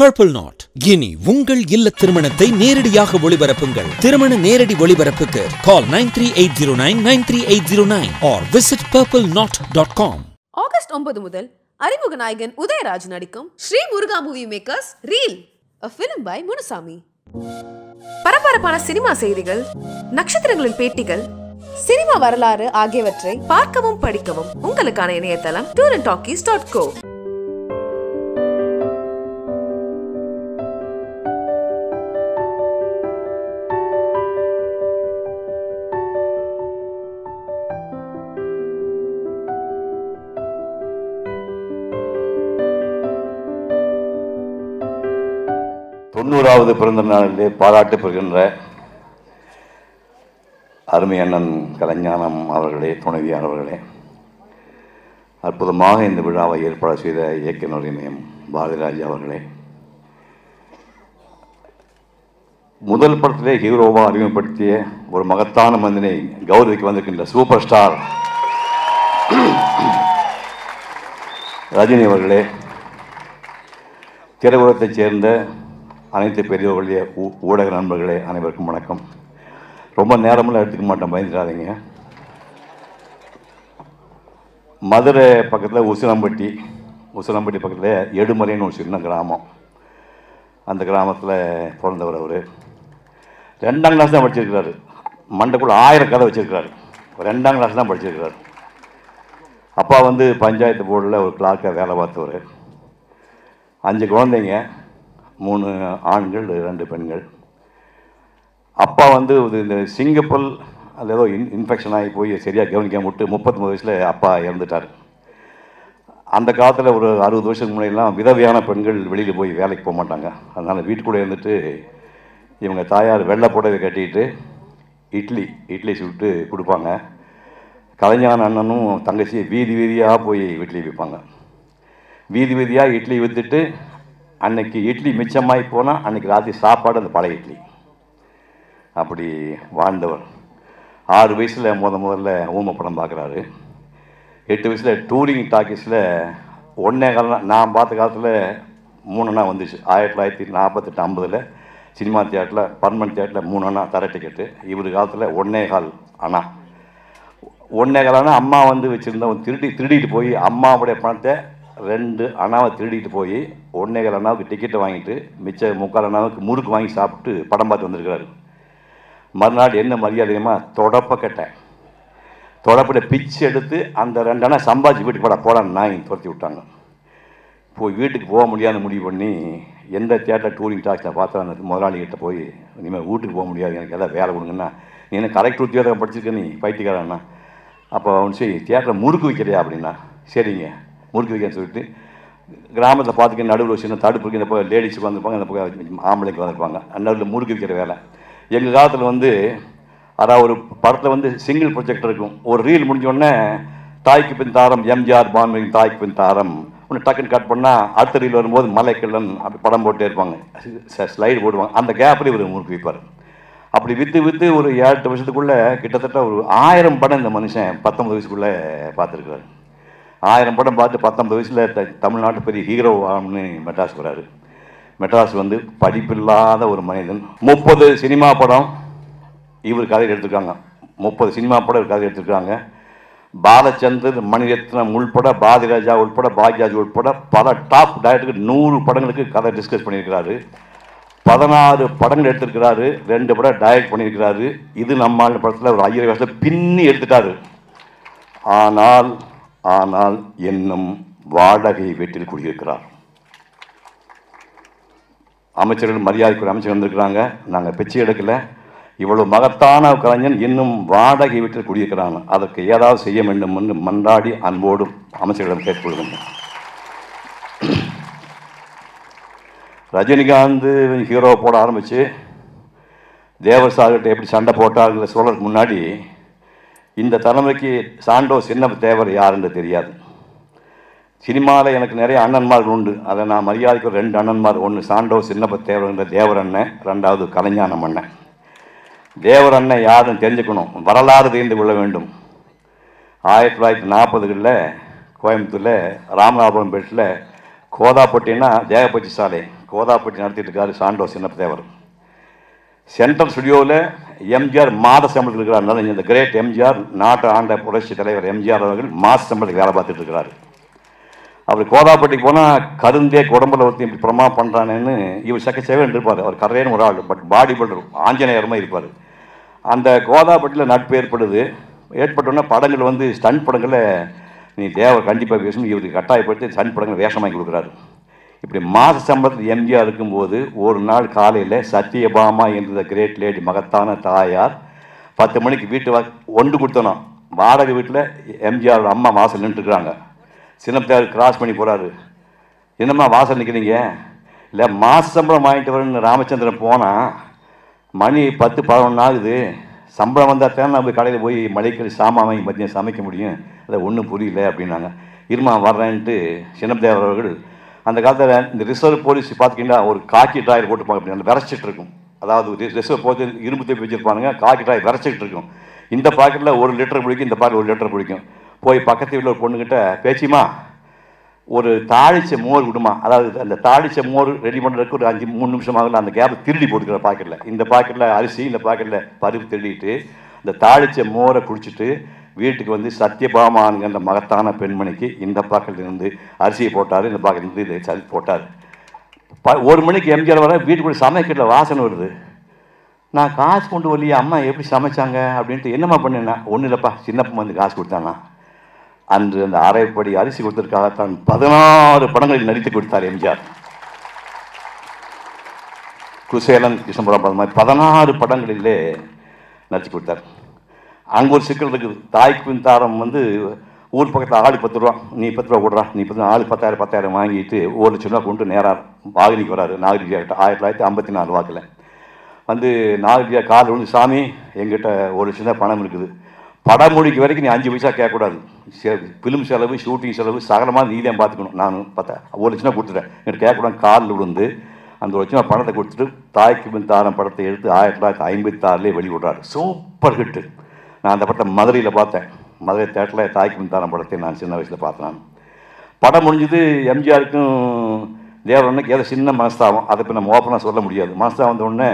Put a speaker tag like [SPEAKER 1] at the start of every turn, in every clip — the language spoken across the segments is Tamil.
[SPEAKER 1] பர்பிள் நாட் இனி உங்கள் இல்ல திருமணத்தை நேரடியாக ஒளிபரப்புங்கள் திருமண நேரடி ஒளிபரப்புக்கு call nine three eight zero nine nine three eight zero nine or visit purple knot dot com
[SPEAKER 2] August ஒன்பது முதல் அறிமுக நாயகன் உதயராஜ் நடிக்கும் Sri Muruga movie makers reel a film by Munusamy பரபரப்பான சினிமா செய்திகள் நட்சத்திரங்களின் பேட்டிகள் சினிமா வரலாறு ஆகியவற்றை பார்க்கவும் படிக்கவும் உங்களுக்கான இணையதளம் tour and talkies dot co
[SPEAKER 3] தொண்ணூறாவது பிறந்த நாளிலே பாராட்டு பெறுகின்ற அருமை அண்ணன் கலைஞானம் அவர்களே துணைவியார் அவர்களே அற்புதமாக இந்த விழாவை ஏற்பாடு செய்த இயக்குனர் இமயம் பாரதிராஜ் அவர்களே முதல் படத்திலே ஹீரோவாக அறிமுகப்படுத்திய ஒரு மகத்தான மனிதனை கௌரவிக்க வந்திருக்கின்ற சூப்பர் ஸ்டார் ரஜினி அவர்களே திரையுலகத்தைச் சேர்ந்த அனைத்து பெரியவர்களே ஊ- ஊடக நண்பர்களே அனைவருக்கும் வணக்கம் ரொம்ப நேரமெல்லாம் எடுத்துக்க மாட்டேன் பயந்துடாதீங்க மதுரை பக்கத்தில் உசிலம்பட்டி உசிலம்பட்டி பக்கத்தில் எடுமறைன்னு ஒரு சின்ன கிராமம் அந்த கிராமத்தில் பிறந்தவர் அவர் ரெண்டாம் கிளாஸ் தான் படிச்சிருக்கிறாரு மண்டைக்குள்ள ஆயிரம் கதை வச்சிருக்கிறாரு ரெண்டாம் கிளாஸ் தான் படிச்சிருக்கிறாரு அப்பா வந்து பஞ்சாயத்து போர்டில் ஒரு கிளார்க்காக வேலை பார்த்தவர் அஞ்சு குழந்தைங்க மூணு ஆண்கள் ரெண்டு பெண்கள் அப்பா வந்து இது இந்த சிங்கப்பல் அது ஏதோ இன் இன்ஃபெக்ஷன் ஆகி போய் சரியாக கவனிக்காம விட்டு முப்பத்தொம்பது வயசில் அப்பா இறந்துட்டார் அந்த காலத்தில் ஒரு அறுபது வருஷத்துக்கு முன்னாடிலாம் விதவையான பெண்கள் வெளியில் போய் வேலைக்கு போக மாட்டாங்க அதனால் வீட்டுக்குள்ளே இருந்துட்டு இவங்க தாயார் வெள்ளை புடவை கட்டிட்டு இட்லி இட்லி சுட்டு கொடுப்பாங்க கலைஞான அண்ணனும் தங்கச்சி வீதி வீதியாக போய் இட்லி விற்பாங்க வீதி வீதியாக இட்லி விற்றுட்டு அன்னைக்கு இட்லி மிச்சமாகி போனால் அன்னைக்கு ராத்திரி சாப்பாடு அந்த பழைய இட்லி அப்படி வாழ்ந்தவர் ஆறு வயசில் முத முதல்ல ஊம படம் பார்க்குறாரு எட்டு வயசில் டூரிங் டாக்கீஸில் ஒன்றே காலம் நான் பார்த்த காலத்தில் மூணுண்ணா வந்துச்சு ஆயிரத்தி தொள்ளாயிரத்தி நாற்பத்தெட்டு ஐம்பதில் சினிமா தியேட்டரில் பர்மனன்ட் தியேட்டரில் மூணு அண்ணா தர டிக்கெட்டு இவர் காலத்தில் ஒன்றே கால் அண்ணா ஒன்றே காலான அம்மா வந்து வச்சுருந்தவன் திருடி திருடிட்டு போய் அம்மாவுடைய பணத்தை ரெண்டு அண்ணாவை திருடிட்டு போய் ஒன்றே கால் அண்ணாவுக்கு டிக்கெட்டை வாங்கிட்டு மிச்ச முக்கால் அண்ணாவுக்கு முறுக்கு வாங்கி சாப்பிட்டு படம் பார்த்து வந்திருக்கிறாரு மறுநாள் என்ன மரியாதையுமா தொடப்ப கட்டேன் தொடப்பட பிச்சு எடுத்து அந்த ரெண்டு அண்ணா சம்பாதிச்சு வீட்டுக்கு போட போடான்னு நாய் துரத்தி விட்டாங்க போய் வீட்டுக்கு போக முடியாத முடிவு பண்ணி எந்த தியேட்டர் டூரிங் டாக்ஸில் பார்த்தா அந்த முதலாளிகிட்ட போய் இனிமேல் வீட்டுக்கு போக முடியாது எனக்கு எதாவது வேலை கொடுங்கன்னா நீ என்ன கரெக்ட் உத்தியோகம் படிச்சிருக்க நீ பைத்தியக்காரண்ணா அப்போ அவன் சரி தியேட்டரில் முறுக்கு வைக்கிறியா அப்படின்னா சரிங்க முறுக்கு வைக்கிறேன்னு சொல்லிட்டு கிராமத்தில் பார்த்துக்க நடுவில் ஒரு சின்ன தடுப்பு இருக்கு இந்த பக்கம் லேடிஸுக்கு வந்திருப்பாங்க இந்த பக்கம் ஆம்பளைக்கு வந்திருப்பாங்க நடுவில் முறுக்கு வைக்கிற வேலை எங்கள் காலத்தில் வந்து அதாவது ஒரு படத்தில் வந்து சிங்கிள் ப்ரொஜெக்டர் இருக்கும் ஒரு ரீல் முடிஞ்ச உடனே தாய்க்கு பின் தாரம் எம்ஜிஆர் பான்மையின் தாய்க்கு பின் தாரம் ஒன்று டக்குன்னு கட் பண்ணால் அடுத்த ரீல் வரும்போது மலைக்கிழன் அப்படி படம் போட்டே இருப்பாங்க ஸ்லைடு போடுவாங்க அந்த கேப்லேயே ஒரு முறுக்கு வைப்பார் அப்படி விற்று விற்று ஒரு ஏழு எட்டு வருஷத்துக்குள்ளே கிட்டத்தட்ட ஒரு ஆயிரம் படம் இந்த மனுஷன் பத்தொன்பது வயசுக்குள்ளே பார்த்துருக்காரு ஆயிரம் படம் பார்த்து பத்தொன்பது வயசில் த தமிழ்நாட்டு பெரிய ஹீரோ ஆகணும்னு மெட்ராஸ் வராரு மெட்ராஸ் வந்து படிப்பில்லாத ஒரு மனிதன் முப்பது சினிமா படம் இவர் கதை எடுத்திருக்காங்க முப்பது சினிமா படம் இவர் கதை எடுத்திருக்காங்க பாலச்சந்தர் மணிரத்னம் உள்பட பாரதிராஜா உள்பட பாக்யராஜ் உள்பட பல டாப் டைரக்டருக்கு நூறு படங்களுக்கு கதை டிஸ்கஸ் பண்ணியிருக்கிறாரு பதினாறு படங்கள் எடுத்திருக்கிறாரு ரெண்டு படம் டைரக்ட் பண்ணியிருக்கிறாரு இது நம்ம ஆளு படத்தில் ஒரு ஐயரை வருஷம் பின்னி எடுத்துட்டாரு ஆனால் ஆனால் என்னும் வாடகை வீட்டில் குடியிருக்கிறார் அமைச்சர்கள் மரியாதைக்குரிய அமைச்சர் வந்திருக்கிறாங்க நாங்கள் பிச்சை எடுக்கல இவ்வளவு மகத்தான கலைஞன் இன்னும் வாடகை வீட்டில் குடியிருக்கிறாங்க அதற்கு ஏதாவது செய்ய வேண்டும் என்று மன்றாடி அன்போடும் அமைச்சர்களிடம் கேட்டுக்கொள்கின்றேன் ரஜினிகாந்த் ஹீரோ போட ஆரம்பித்து தேவர் சார்கிட்ட எப்படி சண்டை போட்டாருங்கிற சொல்கிறதுக்கு முன்னாடி இந்த தலைமுறைக்கு சாண்டோ சின்ன தேவர் யாருன்னு தெரியாது சினிமாவில் எனக்கு நிறைய அண்ணன்மார்கள் உண்டு அதை நான் மரியாதைக்கு ஒரு ரெண்டு அண்ணன்மார் ஒன்று சாண்டோ சின்னப்ப தேவர்ன்ற தேவர் அண்ணன் ரெண்டாவது கலைஞானம் அண்ணன் தேவர் அண்ணன் யாருன்னு தெரிஞ்சுக்கணும் வரலாறு தெரிந்து கொள்ள வேண்டும் ஆயிரத்தி தொள்ளாயிரத்தி நாற்பதுகளில் கோயம்புத்தூரில் ராமநாதபுரம் பேட்டில் கோதாப்பட்டினா தேகப்பச்சி சாலை கோதாப்பட்டி நடத்திட்டு இருக்காரு சாண்டோ சின்னப்பதேவர் சென்ட்ரல் ஸ்டுடியோவில் எம்ஜிஆர் மாத சம்பளத்தில் இருக்கிறார் இந்த கிரேட் எம்ஜிஆர் நாட்டு ஆண்ட புரட்சி தலைவர் எம்ஜிஆர் அவர்கள் மாத சம்பளத்துக்கு வேலை பார்த்துட்டு இருக்கிறாரு அவர் கோதாப்பட்டிக்கு போனால் கருந்தே குடம்புல ஒருத்தி இப்படி புறமா பண்ணுறானேன்னு இவர் சக்கச்சேவன் இருப்பார் அவர் கரையன்னு ஒரு ஆள் பட் பாடி பில்டர் ஆஞ்சநேயர் மாதிரி இருப்பார் அந்த கோதாப்பட்டியில் நட்பு ஏற்படுது ஏற்பட்டோன்னா படங்கள் வந்து ஸ்டண்ட் படங்களில் நீ தேவர் கண்டிப்பாக பேசணும் இவருக்கு கட்டாயப்படுத்தி ஸ்டண்ட் படங்கள் வேஷம் வாங்கி கொடுக்குறாரு இப்படி மாத சம்பளத்தில் எம்ஜிஆர் இருக்கும்போது ஒரு நாள் காலையில் சத்யபாமா என்ற கிரேட் லேடி மகத்தான தாயார் பத்து மணிக்கு வீட்டு வா ஒன்று கொடுத்தோம் வாடகை வீட்டில் எம்ஜிஆர் அம்மா வாசல் நின்றுருக்குறாங்க சின்னத்தார் கிராஸ் பண்ணி போகிறாரு என்னம்மா வாசல் நிற்கிறீங்க இல்லை மாச சம்பளம் வாங்கிட்டு வரேன்னு ராமச்சந்திரன் போனால் மணி பத்து பதினொன்று ஆகுது சம்பளம் வந்தால் தான் நம்ம கடையில் போய் மளிகை சாமான் வாங்கி மதியம் சமைக்க முடியும் அதை ஒன்றும் புரியல அப்படின்னாங்க இருமா வர்றேன்ட்டு சின்னத்தேவர் அவர்கள் அந்த காலத்தில் இந்த ரிசர்வ் போலீஸ் பார்த்துக்கிட்டா ஒரு காக்கி ட்ராயர் போட்டுப்பாங்க அப்படி அந்த விரைச்சிட்டு இருக்கும் அதாவது ரிசர்வ் போட்டு இரும்பு தேப்பி வச்சுருப்பானுங்க காக்கி ட்ராயர் விரைச்சிட்டு இருக்கும் இந்த பாக்கெட்டில் ஒரு லிட்டர் பிடிக்கும் இந்த பாக்கெட் ஒரு லிட்டர் பிடிக்கும் போய் பக்கத்து வீட்டில் ஒரு பொண்ணுக்கிட்ட பேச்சிமா ஒரு தாளிச்ச மோர் விடுமா அதாவது அந்த தாளிச்ச மோர் ரெடி பண்ணுறதுக்கு ஒரு அஞ்சு மூணு நிமிஷம் ஆகல அந்த கேப் திருடி போட்டுக்கிற பாக்கெட்டில் இந்த பாக்கெட்டில் அரிசி இந்த பாக்கெட்டில் பருப்பு திருடிட்டு இந்த தாளிச்ச மோரை குடிச்சிட்டு வீட்டுக்கு வந்து சத்யபாமானுங்க அந்த மகத்தான பெண்மணிக்கு இந்த பாக்கெட்டில் இருந்து அரிசியை போட்டார் இந்த பாக்கெட்டில் இருந்து இது சரி போட்டார் ப ஒரு மணிக்கு எம்ஜிஆர் வர வீட்டுக்குள்ள சமைக்கல வாசனை வருது நான் காசு கொண்டு வரலையே அம்மா எப்படி சமைச்சாங்க அப்படின்ட்டு என்னம்மா பண்ணேன்னா ஒன்றும் இல்லைப்பா சின்னப்பா வந்து காசு கொடுத்தானா அன்று அந்த அரைப்படி அரிசி கொடுத்ததற்காகத்தான் பதினாறு படங்களில் நடித்து கொடுத்தார் எம்ஜிஆர் குசேலன் கிருஷ்ணபுரம் படம் மாதிரி பதினாறு படங்களிலே நடிச்சு கொடுத்தார் அங்கே ஒரு சிக்கல் இருக்குது தாய்க்கு பின் தாரம் வந்து ஊர் பக்கத்தில் ஆளு பத்து ரூபா நீ பத்து ரூபா கொடுறா நீ பத்து ஆளு பத்தாயிரம் பத்தாயிரம் வாங்கிட்டு ஒரு லட்சம் ரூபா கொண்டு நேராக வாகினிக்கு வராரு நாகரிகா கிட்ட ஆயிரத்தி தொள்ளாயிரத்தி ஐம்பத்தி நாலு வாக்கில் வந்து நாகரிகா கால் விழுந்து சாமி எங்கிட்ட ஒரு லட்சம் தான் பணம் இருக்குது படம் முடிக்க வரைக்கும் நீ அஞ்சு பைசா கேட்கக்கூடாது ஃபிலிம் செலவு ஷூட்டிங் செலவு சகலமாக நீ தான் பார்த்துக்கணும் நான் பார்த்தேன் ஒரு லட்சம் கொடுத்துட்டேன் என்கிட்ட கேட்கக்கூடாது காலில் விழுந்து அந்த ஒரு லட்சம் பணத்தை கொடுத்துட்டு தாய்க்கு பின் தாரம் படத்தை எடுத்து ஆயிரத்தி தொள்ளாயிரத்தி ஐம்பத்தி ஆறுலேயே வெளியிடுறாரு சூப்பர் ஹிட்டு நான் அந்த படத்தை மதுரையில் பார்த்தேன் மதுரை தேட்டரில் தாய்க்கு பின் தாரம் படத்தை நான் சின்ன வயசில் பார்த்தேன் நான் படம் முடிஞ்சது எம்ஜிஆருக்கும் தேவரனுக்கு ஏதோ சின்ன மனஸ்தாபம் அதை இப்போ நம்ம ஓப்பனாக சொல்ல முடியாது மனஸ்தாபம் வந்த உடனே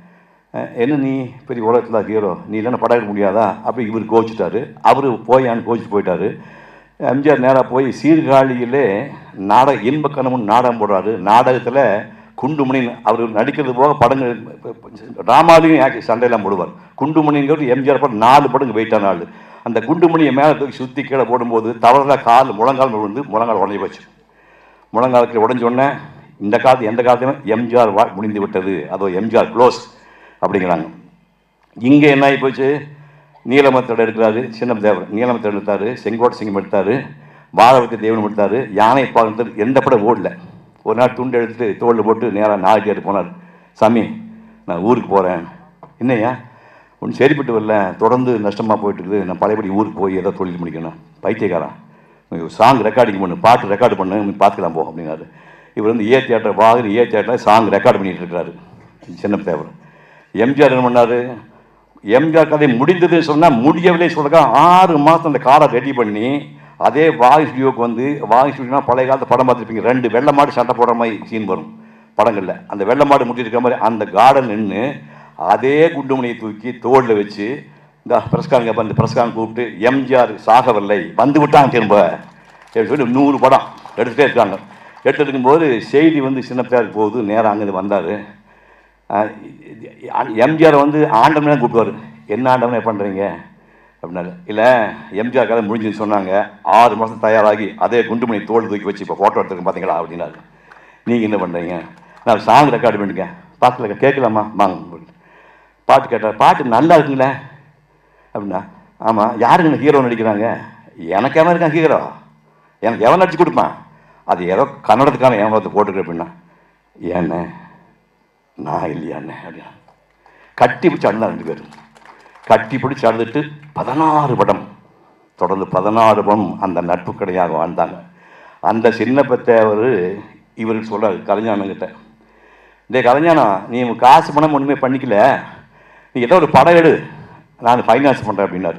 [SPEAKER 3] அஹ், என்ன நீ பெரிய உலகத்தில் ஹீரோ நீ இல்லைன்னா படம் எடுக்க முடியாதா அப்படி இவர் கோச்சிட்டாரு அவர் போயான்னு கோச்சிட்டு போயிட்டாரு எம்ஜிஆர் நேராக போய் சீர்காழியிலே நாடக இன்பக்கணமும் நாடகம் போடுறாரு நாடகத்தில் குண்டுமணின்னு அவர் நடிக்கிறது போக படங்கள் ட்ராமாலையும் ஆக்டி சண்டையெல்லாம் போடுவார் குண்டுமணிங்கிறது எம்ஜிஆர் படம் நாலு படங்க வெயிட்டான ஆள் அந்த குண்டுமணியை மேலே தூக்கி சுற்றி கீழே போடும்போது தவறுதலாக கால் முழங்கால் விழுந்து முழங்கால் உடஞ்சி போச்சு முழங்காலத்தில் உடஞ்ச உடனே இந்த காலத்து எந்த காலத்தையும் எம்ஜிஆர் வா முடிந்து விட்டது அதோ எம்ஜிஆர் க்ளோஸ் அப்படிங்கிறாங்க இங்கே என்ன ஆகி போச்சு நீலமத்தோட எடுக்கிறாரு சின்ன தேவர் நீலமத்தோட எடுத்தாரு செங்கோட்டை சிங்கம் எடுத்தாரு பாரவத்தி தேவன் எடுத்தாரு யானை பாகத்தில் எந்த படம் ஓடல ஒரு நாள் துண்டு எடுத்துட்டு தோளில் போட்டு நேராக நாளைக்கு போனார் சாமி நான் ஊருக்கு போகிறேன் என்னய்யா ஒன்றும் சரிப்பட்டு வரல தொடர்ந்து நஷ்டமாக போயிட்டு இருக்குது நான் பழையபடி ஊருக்கு போய் ஏதோ தொழில் முடிக்கணும் பைத்தியக்காரன் சாங் ரெக்கார்டிங் பண்ணு பாட்டு ரெக்கார்டு பண்ணு நீ பார்த்துக்கலாம் போ அப்படின்னாரு இவர் வந்து ஏ தியேட்டர் வாகனி ஏ தியேட்டரில் சாங் ரெக்கார்டு பண்ணிட்டு இருக்காரு சின்ன தேவர் எம்ஜிஆர் என்ன பண்ணாரு எம்ஜிஆர் கதை முடிந்ததுன்னு சொன்னால் முடியவில்லை சொல்லுங்க ஆறு மாதம் அந்த காரை ரெடி பண்ணி அதே வாகி ஸ்டுடியோக்கு வந்து வாகி ஸ்டுடியோனா பழைய காலத்து படம் பார்த்துருப்பீங்க ரெண்டு வெள்ளை மாடு சண்டை போடுற மாதிரி சீன் வரும் படங்களில் அந்த வெள்ளை மாடு முடிச்சிருக்க மாதிரி அந்த கார்டன் நின்று அதே குண்டுமணியை தூக்கி தோளில் வச்சு இந்த பிரஸ்காரங்க அந்த பிரஸ்காரன் கூப்பிட்டு எம்ஜிஆர் சாகவில்லை வந்து விட்டாங்க திரும்ப அப்படின்னு சொல்லி நூறு படம் எடுத்துகிட்டே இருக்காங்க எடுத்துட்டு இருக்கும்போது செய்தி வந்து சின்னத்தாருக்கு போகுது நேராக அங்கேருந்து வந்தார் எம்ஜிஆர் வந்து ஆண்டவனே கூப்பிடுவார் என்ன ஆண்டவனே பண்ணுறீங்க அப்படின்னாரு இல்லை எம்ஜிஆர் கதை முடிஞ்சுன்னு சொன்னாங்க ஆறு மாதம் தயாராகி அதே குண்டுமணி தோல் தூக்கி வச்சு இப்போ ஃபோட்டோ எடுத்துருக்கேன் பார்த்தீங்களா அப்படின்னாரு நீங்கள் என்ன பண்ணுறீங்க நான் சாங் ரெக்கார்டு பண்ணிருக்கேன் பார்க்கல கேட்கலாமா வாங்க பாட்டு கேட்டார் பாட்டு நல்லா இருக்குங்களே அப்படின்னா ஆமாம் யாருங்க ஹீரோ நடிக்கிறாங்க எனக்கு எவன் இருக்கான் ஹீரோ எனக்கு எவன் நடிச்சு கொடுப்பான் அது ஏதோ கன்னடத்துக்கான எவன் ஒருத்தர் போட்டுக்க அப்படின்னா ஏண்ணே நான் இல்லையாண்ணே அப்படின்னா கட்டி பிடிச்சி அண்ணா ரெண்டு பேரும் கட்டி பிடிச்சி அழுதுட்டு பதினாறு படம் தொடர்ந்து பதினாறு படம் அந்த நட்பு கடையாக வாழ்ந்தாங்க அந்த சின்ன பத்தேவர் இவருக்கு சொல்கிறார் கலைஞானங்கிட்ட டேய் கலைஞானம் நீ உன் காசு பணம் ஒன்றுமே பண்ணிக்கல நீ ஏதோ ஒரு படம் எடு நான் ஃபைனான்ஸ் பண்ணுறேன் அப்படின்னாரு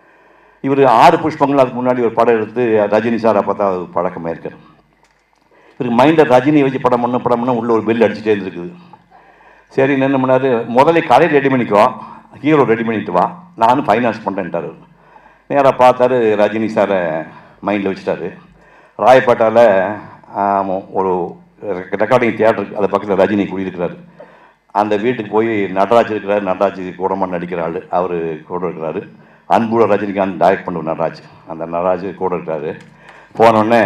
[SPEAKER 3] இவர் ஆறு புஷ்பங்கள் அதுக்கு முன்னாடி ஒரு படம் எடுத்து ரஜினி சாரை பார்த்தா அது பழக்கமாக இருக்கார் இவருக்கு மைண்டில் ரஜினி வச்சு படம் பண்ண படம் பண்ண உள்ள ஒரு பெல் அடிச்சுட்டே இருந்திருக்குது சரி என்ன பண்ணாரு முதல்ல கதை ரெடி பண்ணிக்கோ ஹீரோ ரெடி பண்ணிட்டு வா நானும் ஃபைனான்ஸ் பண்ணுறேன்ட்டாரு நேராக பார்த்தாரு ரஜினி சாரை மைண்டில் வச்சுட்டாரு ராயப்பேட்டாவில் ஆமாம், ஒரு ரெக்கார்டிங் தியேட்டருக்கு அது பக்கத்தில் ரஜினி குடியிருக்கிறாரு அந்த வீட்டுக்கு போய் நடராஜ் இருக்கிறாரு நடராஜ் கூடமாக நடிக்கிற ஆள் அவர் கூட இருக்கிறாரு அன்புல ரஜினிகாந்த் டைரக்ட் பண்ணுவார் நடராஜ் அந்த நடராஜ் கூட இருக்கிறாரு போனோடனே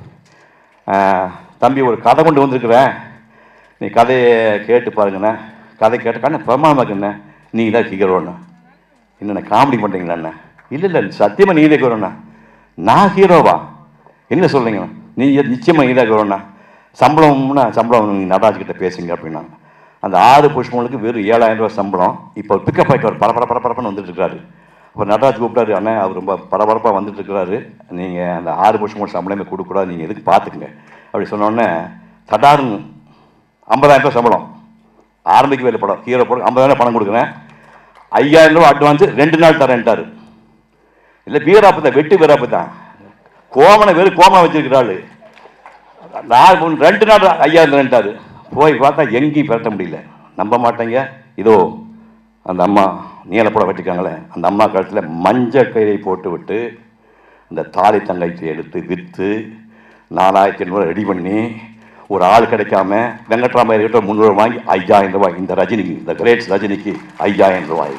[SPEAKER 3] தம்பி ஒரு கதை கொண்டு வந்திருக்கிறேன் நீ கதையை கேட்டு பாருங்கண்ணே கதை கேட்டக்கான பிரமாதமாக இருக்குண்ணே நீங்கள் தான் ஹீரோண்ணா என்னண்ணே காமெடி பண்ணுறீங்களாண்ணே இல்லை இல்லை சத்தியமாக நீ தான் ஹீரோண்ணா நான் ஹீரோவா என்ன சொல்கிறீங்க நீ நிச்சயமாக நீ தான் ஹீரோண்ணா சம்பளம்னா சம்பளம் நீ நடராஜ் கிட்ட பேசுங்க அப்படின்னா அந்த ஆறு புஷ்பங்களுக்கு வெறும் ஏழாயிரம் ரூபாய் சம்பளம் இப்போ பிக்கப் ஆகிட்டு அவர் பரபர பரபரப்புன்னு வந்துட்டு இருக்காரு அப்போ நடராஜ் கூப்பிட்டாரு அண்ணா அவர் ரொம்ப பரபரப்பாக வந்துட்டு இருக்கிறாரு நீங்கள் அந்த ஆறு புஷ்பங்கள் சம்பளமே கொடுக்கக்கூடாது நீங்கள் எதுக்கு பார்த்துக்குங்க அப்படி சொன்னோடனே தடாருன்னு ஐம்பதாயிரம் ரூபாய் சம்பளம் ஆரம்பிக்க வேலை படம் ஹீரோ படம் ஐம்பதாயிரம் பணம் கொடுக்குறேன் ஐயாயிரம் ரூபாய் அட்வான்ஸ் ரெண்டு நாள் தரேன்ட்டாரு இல்லை வீராப்பு தான் வெட்டு வீராப்பு தான் கோமனை வெறும் கோமனை வச்சிருக்கிறாள் நான் மூணு- ரெண்டு நாள் ஐயாயிரம் தரேன்ட்டாரு போய் பார்த்தா எங்கேயும் பெரட்ட முடியல நம்ப மாட்டேங்க இதோ அந்த அம்மா நீலப்படம் வெட்டிருக்காங்களே அந்த அம்மா கழுத்தில் மஞ்சள் கயிறை போட்டு விட்டு இந்த தாலி தங்கச்சி எடுத்து விற்று நாலாயிரத்தி ஐநூறு ரெடி பண்ணி ஒரு ஆள் கிடைக்காம வெங்கட்ராமய்ய கிட்ட முந்நூறு வாங்கி ஐயாயிரம் ரூபாய் இந்த ரஜினிக்கு இந்த கிரேட்ஸ் ரஜினிக்கு ஐயாயிரம் ரூபாய்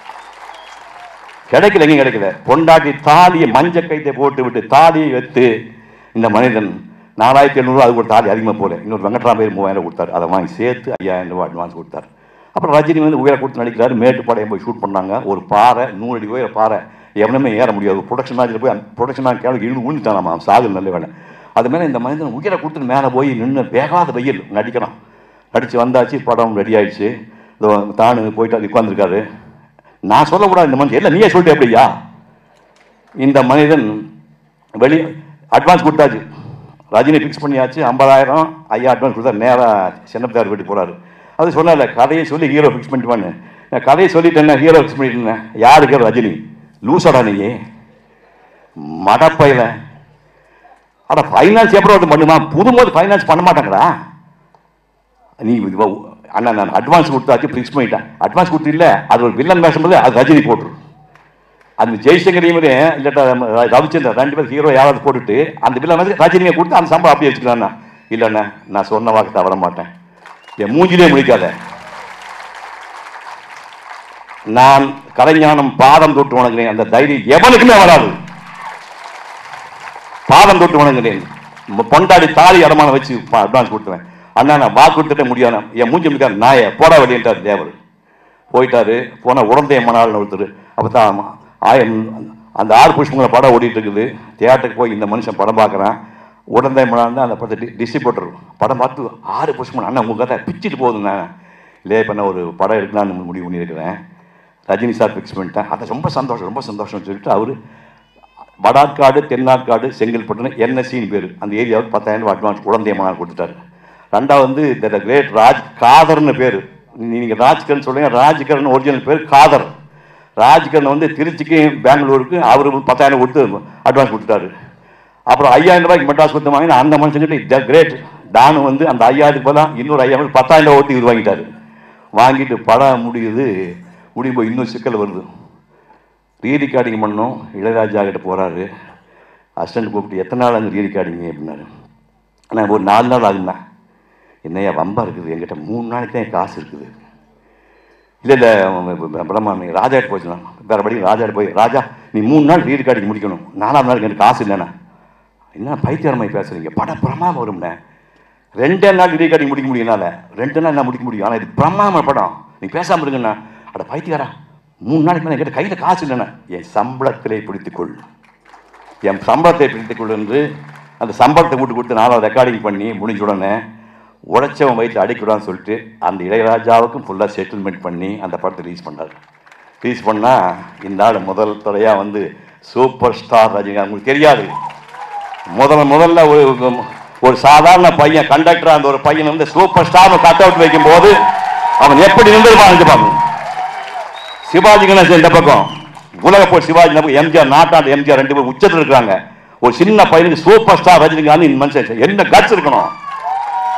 [SPEAKER 3] கிடைக்கல எங்கேயும் கிடைக்கல பொண்டாட்டி தாலியை மஞ்சள் கைத்தை போட்டு விட்டு தாலியை வைத்து இந்த மனிதன் நாலாயிரத்தி எழுநூறு அது ஒரு தாலி அதிகமாக போல இன்னொரு வெங்கட்ராமய்யர் மூவாயிரம் கொடுத்தாரு அதை வாங்கி சேர்த்து ஐயாயிரம் ரூபாய் அட்வான்ஸ் கொடுத்தாரு அப்புறம் ரஜினி வந்து உயர கொடுத்து நடிக்கிறாரு மேட்டுப்பாளையம் போய் ஷூட் பண்ணாங்க ஒரு பாறை நூறு அடி உயர பாறை எவனுமே ஏற முடியாது ப்ரொடக்ஷன் மேட்ச்சில் போய் ப்ரொடக்ஷன் மேட்ச் கேள்வி இருந்து விழுந்துட்டானாமா சாகு நல்ல வேலை அது மேலே இந்த மனிதன் உயிரை கொடுத்துட்டு மேலே போய் நின்று வேகாத வெயில் நடிக்கிறான் நடித்து வந்தாச்சு படம் ரெடி ஆயிடுச்சு இதோ தானு போயிட்டு உட்காந்துருக்காரு நான் சொல்லக்கூடாது இந்த மனுஷன் இல்லை நீயே சொல்லிட்டு எப்படியா இந்த மனிதன் வெளி அட்வான்ஸ் கொடுத்தாச்சு ரஜினி ஃபிக்ஸ் பண்ணியாச்சு ஐம்பதாயிரம் ஐயா அட்வான்ஸ் கொடுத்தா நேராக சின்னப்பதார் வீட்டுக்கு போகிறாரு அது சொன்னால கதையை சொல்லி ஹீரோ ஃபிக்ஸ் பண்ணிட்டுவான்னு நான் கதையை சொல்லிட்டேன் ஹீரோ ஃபிக்ஸ் பண்ணிட்டேன் யாருக்கு ரஜினி லூசடா நீ மடப்பையில அட ஃபைனான்ஸ் எப்போ வந்து பண்ணுமா புதும்போது ஃபைனான்ஸ் பண்ண மாட்டாங்கடா நீ இது அண்ணா நான் அட்வான்ஸ் கொடுத்தாச்சு ஃபிக்ஸ் பண்ணிட்டேன் அட்வான்ஸ் கொடுத்து இல்லை அது ஒரு வில்லன் வேஷம் போது அது ரஜினி போட்டுரு அந்த ஜெய்சங்கர் இவரு இல்லாட்டா ர- ரவிச்சந்திரன் ரெண்டு பேரும் ஹீரோ யாராவது போட்டுட்டு அந்த வில்லன் வந்து ரஜினியை கொடுத்து அந்த சம்பளம் அப்படியே வச்சுக்கலாம்ண்ணா இல்லைண்ணா நான் சொன்ன வாக்கு தவற மாட்டேன் என் மூஞ்சிலே முடிக்காத நான் கலைஞானம் பாதம் தொட்டு வணங்குறேன் அந்த தைரியம் எவனுக்குமே வராது பாதம் தொட்டு வணங்குறேன் ம- பொண்டாடி தாலி அடமானம் வச்சு அட்வான்ஸ் கொடுத்துவேன் அண்ணா நான் வாக்கு கொடுத்துட்டே முடியாது என் மூஞ்சி முடிக்காது நாய போட வெளியிட்டார் தேவர் போயிட்டாரு போன உடந்தைய மணாள்னு ஒருத்தர் அப்போ தான் ஆயம் அந்த ஆறு புஷ்பங்களை படம் ஓடிட்டு இருக்குது தியேட்டருக்கு போய் இந்த மனுஷன் படம் பார்க்குறான் உடந்தை மணால் தான் அந்த படத்தை டிஸ்ட்ரிபியூட்டர் படம் பார்த்து ஆறு புஷ்பம் அண்ணன் உங்கள் கதை பிச்சுட்டு போகுதுண்ணா இல்லையே பண்ண ஒரு படம் எடுக்கலாம்னு முடிவு பண்ணியிருக்கிறேன் ரஜினி சார் ஃபிக்ஸ் பண்ணிட்டேன் அது ரொம்ப சந்தோஷம் ரொம்ப சந்தோஷம்னு சொல்லிட்டு அவர் வடார்காடு தென்னார்காடு செங்கல்பட்டுன்னு என்எஸ்சின்னு பேர் அந்த ஏரியாவுக்கு பத்தாயிரம் ரூபாய் அட்வான்ஸ் உடந்தைய மணால் கொடுத்துட்டாரு ரெண்டாவது வந்து த கிரேட் ராஜ் காதர்னு பேர் நீங்கள் ராஜ்கரன் சொல்லுங்க ராஜ்கரன் ஒரிஜினல் பேர் காதர் ராஜ்கரன் வந்து திருச்சிக்கு பெங்களூருக்கு அவர் பத்தாயிரம் கொடுத்து அட்வான்ஸ் கொடுத்துட்டாரு அப்புறம் ஐயாயிரம் ரூபாய்க்கு மெட்ராஸ் கொடுத்து வாங்கினா அந்த மனுஷங்கிட்ட த கிரேட் டானு வந்து அந்த ஐயாயிரத்துக்கு போல இன்னொரு ஐயாயிரம் பத்தாயிரம் ரூபாய் ஓட்டி இவர் வாங்கிட்டாரு வாங்கிட்டு படம் முடியுது முடியும் போய் இன்னும் சிக்கல் வருது ரீ ரெக்கார்டிங் பண்ணோம் இளையராஜா கிட்ட போகிறாரு அசிஸ்டன்ட் கூப்பிட்டு எத்தனை நாள் அங்கே ரீ ரெக்கார்டிங்க அப்படின்னாரு ஆனால் ஒரு நாலு நாள் ஆகுண்ணா என்னையா வம்பா இருக்குது என்கிட்ட மூணு நாளைக்கு தான் என் காசு இருக்குது இல்லை இல்லை பிரம்மா நீ ராஜாட்ட போச்சுண்ணா வேறு படி ராஜாட்ட போய் ராஜா நீ மூணு நாள் ரீ ரெக்கார்டிங் முடிக்கணும் நாலாம் நாளுக்கு எனக்கு காசு இல்லைண்ணா என்ன பைத்தியரமாய் பேசுறீங்க படம் பிரமாதம் வரும்ண்ணே ரெண்டே நாள் ரீ ரெக்கார்டிங் முடிக்க முடியும்னால ரெண்டு நாள் நான் முடிக்க முடியும் ஆனால் இது பிரமாதமான படம் நீ பேசாமல் இருங்கண்ணா அட பைத்தியாரா மூணு நாளைக்கு மேலே என்கிட்ட கையில் காசு இல்லைண்ணா என் சம்பளத்திலே பிடித்துக்கொள் என் சம்பளத்தை பிடித்துக்கொள் என்று அந்த சம்பளத்தை கூட்டு கொடுத்து நாலாவது ரெக்கார்டிங் பண்ணி முடிஞ்ச உடனே உழைச்சவன் வயிற்று அடிக்கூடாதுன்னு சொல்லிட்டு அந்த இளையராஜாவுக்கும் ஃபுல்லாக செட்டில்மெண்ட் பண்ணி அந்த படத்தை ரிலீஸ் பண்ணார் ரிலீஸ் பண்ணால் இந்த ஆள் முதல் துறையாக வந்து சூப்பர் ஸ்டார் ரஜினிகாந்த் உங்களுக்கு தெரியாது முதல்ல முதல்ல ஒரு ஒரு சாதாரண பையன் கண்டக்டர் அந்த ஒரு பையன் வந்து சூப்பர் ஸ்டார் கட் அவுட் வைக்கும் போது அவன் எப்படி நின்றுப்பான் பாருங்க சிவாஜி கணேசன் இந்த பக்கம் உலக போய் சிவாஜி இந்த பக்கம் எம்ஜிஆர் நாட்டாண்டு எம்ஜிஆர் ரெண்டு பேரும் உச்சத்தில் இருக்காங்க ஒரு சின்ன பையனுக்கு சூப்பர் ஸ்டார் ரஜினிகாந்த் இந்த மனுஷன் என்ன கட்ஸ் இருக்கணும்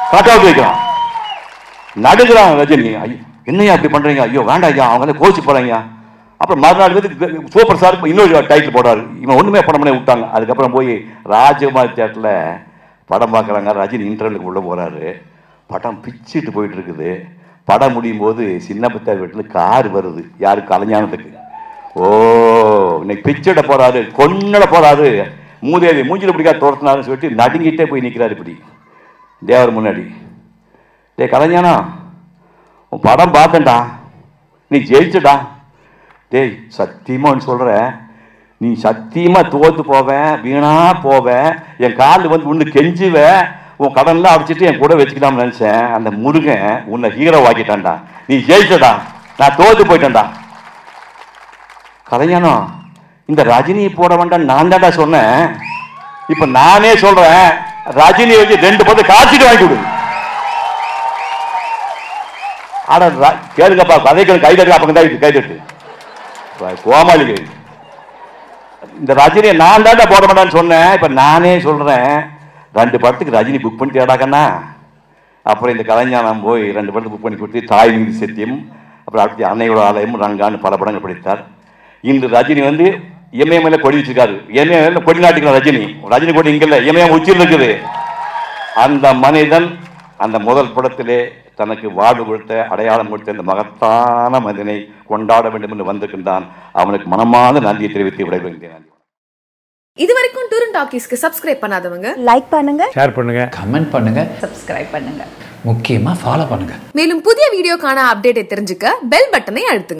[SPEAKER 3] கட் அவுட் வைக்கிறான் நடுகிறான் ரஜினி ஐயோ என்னையா அப்படி பண்றீங்க ஐயோ வேண்டாம் ஐயா அவங்க வந்து கோச்சு போறாங்க அப்புறம் மறுநாள் வந்து சூப்பர் ஸ்டார் இன்னொரு டைட்டில் போடுறாரு இவன் ஒண்ணுமே படம் பண்ணி விட்டாங்க அதுக்கப்புறம் போய் ராஜகுமார் தேட்டரில் படம் பார்க்குறாங்க ரஜினி இன்டர்வலுக்கு உள்ள போறாரு படம் பிச்சுட்டு போயிட்டு இருக்குது படம் முடியும் போது சின்ன பித்தார் வீட்டில் கார் வருது யாரு கலைஞானத்துக்கு ஓ இன்னைக்கு பிச்சிட போறாரு கொன்னட போறாரு மூதேவி மூஞ்சில பிடிக்காத துரத்தினாருன்னு சொல்லிட்டு நடுங்கிட்டே போய் நிற்கிறாரு இப்படி தேவர் முன்னாடி டேய் கலைஞானா உன் படம் பார்த்தேன்டா நீ ஜெயிச்சடா டேய் சத்தியமா ஒன்று சொல்கிறேன் நீ சத்தியமா தோத்து போவேன் வீணா போவேன் என் காலில் வந்து ஒன்று கெஞ்சுவேன் உன் கடன்லாம் அடிச்சிட்டு என் கூட வச்சுக்கலாம்னு நினச்சேன் அந்த முருகன் உன்னை ஹீரோ ஆக்கிட்டான்டா நீ ஜெயிச்சடா நான் தோத்து போயிட்டேன்டா கலைஞானம் இந்த ரஜினியை போட வேண்டாம் நான் தான்டா சொன்னேன் இப்போ நானே சொல்றேன் ரஜினி வச்சு ரெண்டு பத்து காட்சிட்டு வாங்கி கொடு ஆனா ர- கேளுங்கப்பா கதைக்கு கை தட்டு அப்பங்க தான் கை தட்டு கோமாளி கை. இந்த ரஜினியை நான் தாண்டா போட மாட்டேன்னு சொன்னேன் இப்ப நானே சொல்றேன் ரெண்டு படத்துக்கு ரஜினி புக் பண்ணிட்டியாடாக்கண்ணா அப்புறம் இந்த கலைஞானம் போய் ரெண்டு படத்துக்கு புக் பண்ணி கொடுத்து தாய் நீதி சத்தியம் அப்புறம் அடுத்து அன்னையோட ஆலயம் ரங்கான்னு பல படங்கள் படித்தார் இன்று ரஜினி வந்து இமயமேல கொடி வச்சிருக்காரு இமயமேல கொடி நாட்டுக்கிறார் ரஜினி ரஜினி கொடி இங்க இல்ல இமயம் உச்சியில் இருக்குது அந்த மனிதன் அந்த முதல் படத்திலே தனக்கு வாழ்வு கொடுத்த அடையாளம் கொடுத்த இந்த மகத்தான மனிதனை கொண்டாட வேண்டும் என்று வந்திருக்கின்றான் அவனுக்கு மனமார்ந்த நன்றியை தெரிவித்து விடைபெறுகிறேன்
[SPEAKER 2] இது வரைக்கும் டூர் டாக்கீஸ்க்கு சப்ஸ்கிரைப் பண்ணாதவங்க
[SPEAKER 4] லைக் பண்ணுங்க
[SPEAKER 5] ஷேர் பண்ணுங்க
[SPEAKER 6] கமெண்ட் பண்ணுங்க
[SPEAKER 4] சப்ஸ்கிரைப் பண்ணுங்க
[SPEAKER 6] முக்கியமாக ஃபாலோ பண்ணுங்க
[SPEAKER 2] மேலும் புதிய வீடியோக்கான அப்டேட்டை தெரிஞ்சுக்க பெல் பட்டனை அழுத்துங்க